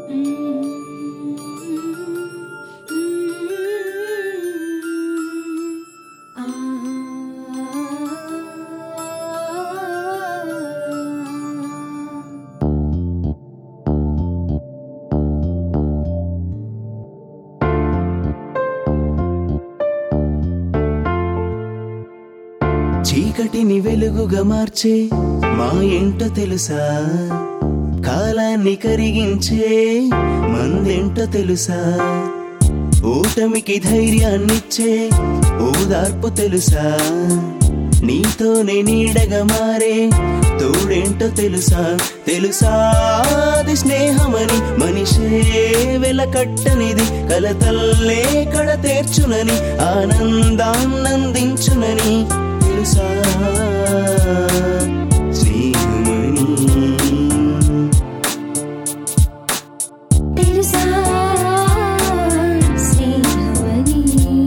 చీకటిని వెలుగుగా మార్చే మా ఏంటో తెలుసా కాలాన్ని కరిగించే మందేంటో తెలుసా ఓటమికి ధైర్యాన్నిచ్చే ఓదార్పు తెలుసా నీతోనే నీడగా మారే తోడేంటో తెలుసా తెలుసా అది స్నేహమని మనిషే వెలకట్టనిది కలతల్లే కడ తీర్చునని ఆనందాన్నందించునని తెలుసా స్నేహమని తెలుసా స్నేహమని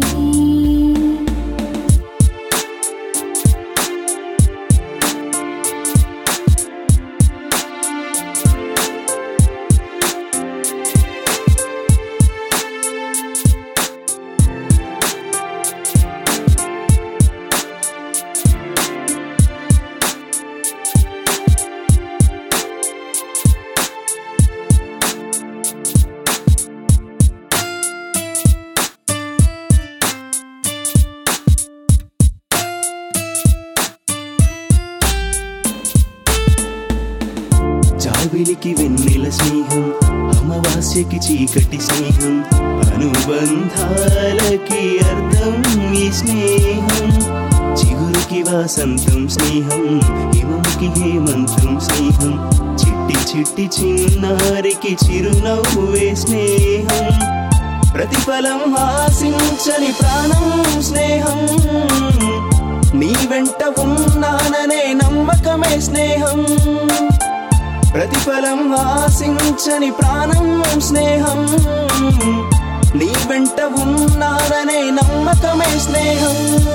చావిలికి వెన్నెల స్నేహం అమావాస్యకి చీకటి స్నేహం అనుబంధాలకి అర్థం ఈ స్నేహం చిగురికి వాసంతం స్నేహం హిమముకి హేమంతం స్నేహం చిట్టి చిట్టి చిన్నారికి చిరునవ్వే స్నేహం ప్రతిఫలం ఆశించని ప్రాణం స్నేహం నీ వెంట ఉన్నాననే నమ్మకమే స్నేహం ప్రతిఫలం ఆశించని ప్రాణం స్నేహం నీ వెంట ఉన్నారనే నమ్మకమే స్నేహం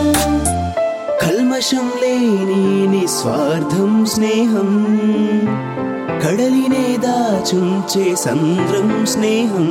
కల్మషం లేని నిస్వార్థం స్నేహం కడలినే దాచుంచే సంద్రం స్నేహం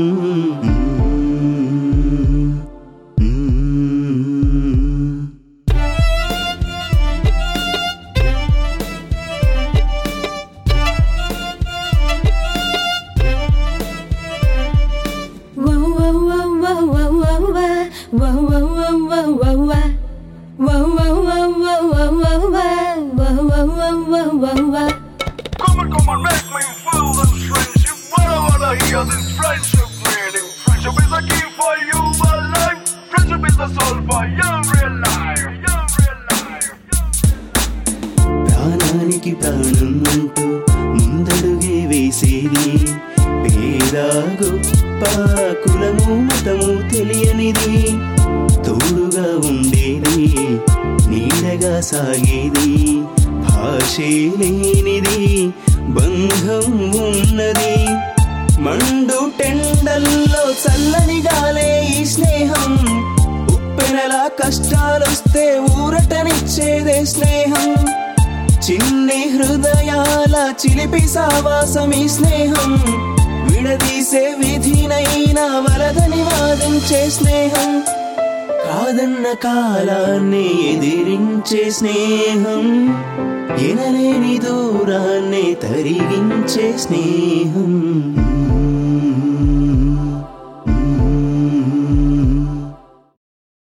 Come and come and make me feel this friendship. What I wanna hear this friendship meaning. Friendship is a key for you alive. Friendship is the soul for your real life. Your real life. ప్రాణానికి ప్రాణం అంటూ ముందడుగే వేసేది పేద గొప్ప కులము మతము తెలియనిది తోడుగా ఉండేది నీడగా సాగేది భాషే లేనిది బంధం ఉన్నది మండు టెండల్లో చల్లని గాలే ఈ స్నేహం ఉప్పెనలా కష్టాలొస్తే ఊరటనిచ్చేదే స్నేహం చిన్ని హృదయాల చిలిపి సావాసం ఈ స్నేహం విడదీసే విధినైనా వలదని వాదించే స్నేహం కాదన్న కాలాన్ని ఎదిరించే స్నేహం ఎనలేని దూరాన్ని తరిగించే స్నేహం